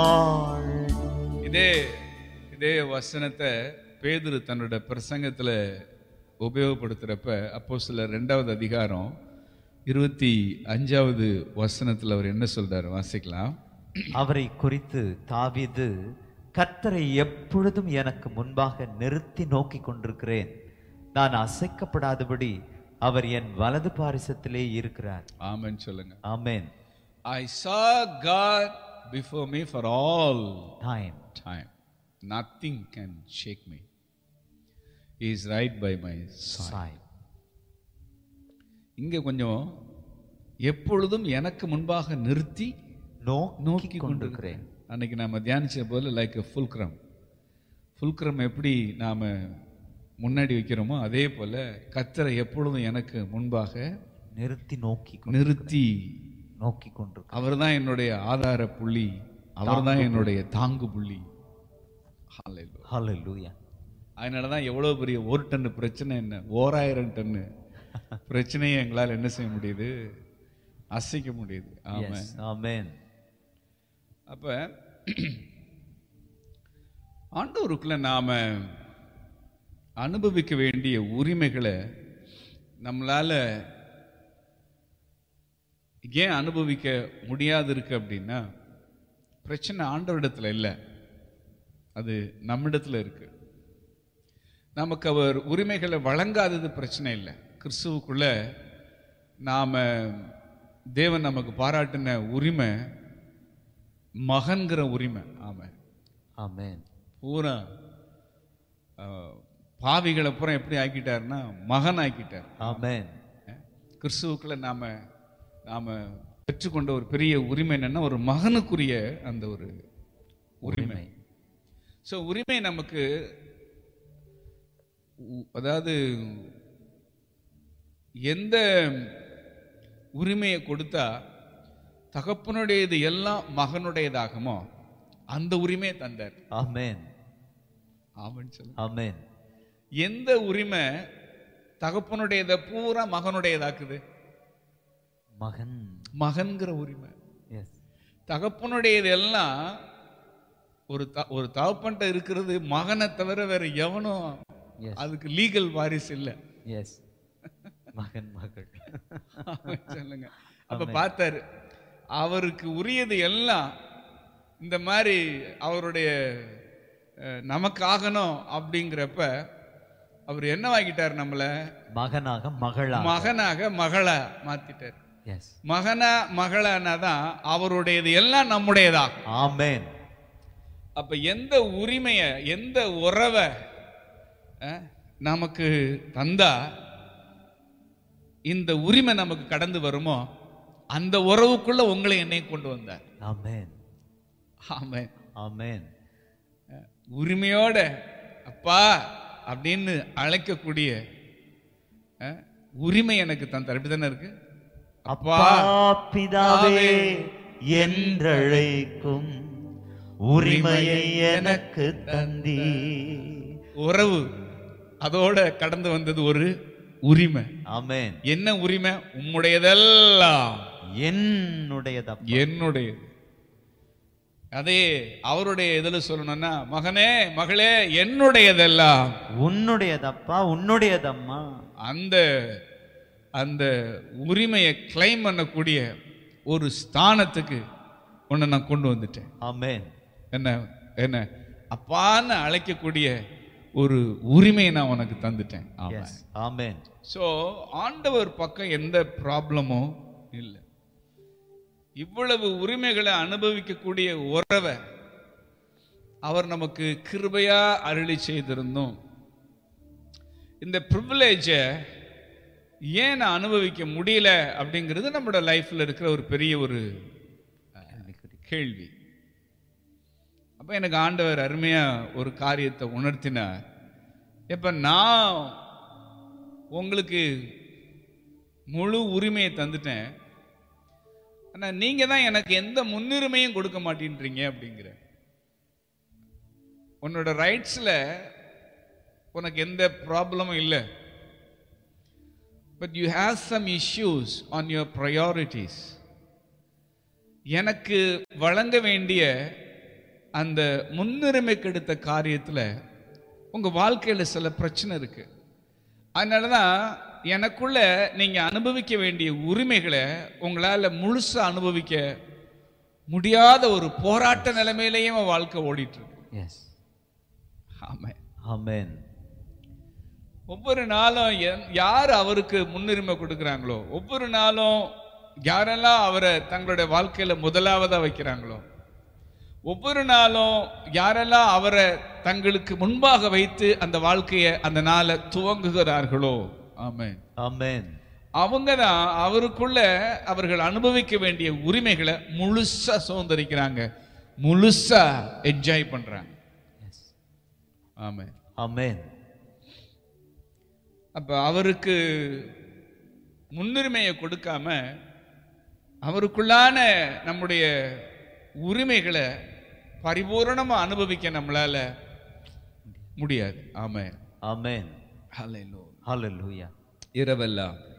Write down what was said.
இதே இதே வசனத்தை பேதுரு தன்னோட பிரசங்கத்துல உபயோகப்படுத்துறப்ப அப்போ சில ரெண்டாவது அதிகாரம் இருபத்தி அஞ்சாவது வசனத்துல அவர் என்ன சொல்றாரு வாசிக்கலாம் அவரை குறித்து தாவீது கர்த்தரை எப்பொழுதும் எனக்கு முன்பாக நிறுத்தி நோக்கி கொண்டிருக்கிறேன் நான் அசைக்கப்படாதபடி அவர் என் வலது பாரிசத்திலே இருக்கிறார் ஆமென்னு சொல்லுங்க amen I saw God before me for all time time. Nothing can shake me. He is right by my side. சாய் இங்க கொஞ்சம் எப்பொழுதும் எனக்கு முன்பாக நிறுத்தி நோக்கி நோக்கி கொண்டிருக்கிறேன் அன்னைக்கு நாம தியானிச்ச போல லைக் ஃபுல்க்ரம் ஃபுல்க்ரம் எப்படி நாம முன்னாடி வைக்கிறோமோ அதே போல கத்தரை எப்பொழுதும் எனக்கு முன்பாக நிறுத்தி நோக்கி கொண்டு- நிறுத்தி நோக்கி கொண்டிருக்கிறேன் அவர்தான் என்னுடைய ஆதார புள்ளி அவர்தான் என்னுடைய தாங்கு புள்ளி Hallelujah. ஹalleluya அதனால தான் எவ்வளோ பெரிய ஒரு டன்னு பிரச்சனை என்ன ஓராயிரம் டன்னு பிரச்சனையை எங்களால் என்ன செய்ய முடியுது அசைக்க முடியுது ஆமா எஸ் ஆமென் அப்ப ஆண்டவருக்குள்ள நாம அனுபவிக்க வேண்டிய உரிமைகளை நம்மளால ஏன் அனுபவிக்க முடியாது இருக்கு அப்படின்னா பிரச்சனை ஆண்டவரிடத்துல இல்லை அது நம்மிடத்துல இருக்கு நமக்கு அவர் உரிமைகளை வழங்காதது பிரச்சனை இல்லை கிறிஸ்துவுக்குள்ள நாம தேவன் நமக்கு பாராட்டின உரிமை மகன்கிற உரிமை ஆமா ஆமென் பூரா அஹ், பாவிகளை பூரா எப்படி ஆக்கிட்டாருன்னா மகன் ஆக்கிட்டார் ஆமென் கிறிஸ்துவுக்குள்ள நாம நாம பெற்றுக்கொண்ட ஒரு பெரிய உரிமை என்னன்னா ஒரு மகனுக்குரிய அந்த ஒரு உரிமை ஸோ உரிமை நமக்கு உ- அதாவது எந்த உரிமையை கொடுத்தா தகப்பனுடையது எல்லாம் மகனுடையதாகுமோ அந்த உரிமையை தந்தார் ஆமென் ஆமன் சொல்லு ஆமென் எந்த உரிமை தகப்பனுடையதை பூரா மகனுடையதாக்குது மகன் மகன்கிற உரிமை எஸ் தகப்பனுடையது எல்லாம் ஒரு த- ஒரு தகப்பன்ட்ட இருக்கிறது மகனை தவிர வேற எவனும் எஸ் அதுக்கு லீகல் வாரிசு இல்லை எஸ் மகன் மகள் சொல்லுங்க அப்ப பார்த்தாரு அவருக்கு உரியது எல்லாம் இந்த மாதிரி அவருடைய அஹ், நமக்கு ஆகணும் அப்படிங்கிறப்ப அவர் என்ன வாங்கிட்டார் நம்மள மகனாக மகளா மகனாக மகளா மாத்திட்டார் எஸ் மகனா மகளானா தான் அவருடையது எல்லாம் நம்முடையதா ஆமென் அப்ப எந்த உரிமைய எந்த உறவை அஹ், நமக்கு தந்தா இந்த உரிமை நமக்கு கடந்து வருமோ அந்த உறவுக்குள்ள உங்களை என்னையும் கொண்டு வந்தார் ஆமென் ஆமே ஆமென் உரிமையோட அப்பா அப்படின்னு அழைக்கக்கூடிய அஹ், உரிமை எனக்கு தந்தார் இப்படிதானே இருக்கு அப்பா பிதாவே என்றழைக்கும் உரிமையை எனக்கு தந்தி உறவு அதோட கடந்து வந்தது ஒரு உரிமை ஆமென் என்ன உரிமை உம்முடையதெல்லாம் என்னுடையதப்பா என்னுடையது அதே அவருடைய இதுல சொல்லணும்னா மகனே மகளே என்னுடையதெல்லாம் உன்னுடையதப்பா உன்னுடையதம்மா அந்த அந்த உரிமையை கிளைம் பண்ணக்கூடிய ஒரு ஸ்தானத்துக்கு உன்னை நான் கொண்டு வந்துட்டேன் ஆமென் என்ன என்ன அப்பான்னு அழைக்கக்கூடிய ஒரு உரிமையை நான் உனக்கு தந்துட்டேன் ஆமா எஸ் ஆமென் ஸோ ஆண்டவர் பக்கம் எந்த ப்ராப்ளமும் இல்லை இவ்வளவு உரிமைகளை அனுபவிக்கக்கூடிய உறவை அவர் நமக்கு கிருபையா அருளி செய்திருந்தோம் இந்த ப்ரிவிலேஜை ஏன் நான் அனுபவிக்க முடியல அப்படிங்கிறது நம்மளோட லைஃப்ல இருக்கிற ஒரு பெரிய ஒரு கேள்வி அப்ப எனக்கு ஆண்டவர் அருமையா ஒரு காரியத்தை உணர்த்தினார் இப்ப நான் உங்களுக்கு முழு உரிமையை தந்துட்டேன் ஆனா நீங்க தான் எனக்கு எந்த முன்னுரிமையும் கொடுக்க மாட்டேன்றீங்க அப்படிங்கிற உன்னோட ரைட்ஸ்ல உனக்கு எந்த ப்ராப்ளமும் இல்லை but you have some issues on your priorities எனக்கு வழங்க வேண்டிய அந்த முன்னுரிமை கெடுத்த காரியத்தில் உங்கள் வாழ்க்கையில் சில பிரச்சனை இருக்கு அதனால தான் எனக்குள்ள நீங்கள் அனுபவிக்க வேண்டிய உரிமைகளை உங்களால் முழுசாக அனுபவிக்க முடியாத ஒரு போராட்ட நிலைமையிலேயும் உன் வாழ்க்கை ஓடிட்டு இருக்கு எஸ் ஆமாம் ஆமென் ஒவ்வொரு நாளும் என்- யார் அவருக்கு முன்னுரிமை கொடுக்குறாங்களோ ஒவ்வொரு நாளும் யாரெல்லாம் அவரை தங்களுடைய வாழ்க்கையில முதலாவதா வைக்கிறாங்களோ ஒவ்வொரு நாளும் யாரெல்லாம் அவரை தங்களுக்கு முன்பாக வைத்து அந்த வாழ்க்கையை அந்த நாளை துவங்குகிறார்களோ ஆமென் ஆமென் அவங்க தான் அவருக்குள்ள அவர்கள் அனுபவிக்க வேண்டிய உரிமைகளை முழுசா சுதந்திரிக்கிறாங்க முழுசா என்ஜாய் பண்றாங்க எஸ் ஆமென் ஆமென் அப்ப அவருக்கு முன்னுரிமையை கொடுக்காம அவருக்குள்ளான நம்முடைய உரிமைகளை பரிபூரணமா அனுபவிக்க நம்மளால முடியாது ஆமென் ஆமென் ஹalleluya ஹalleluya இரவெல்லாம்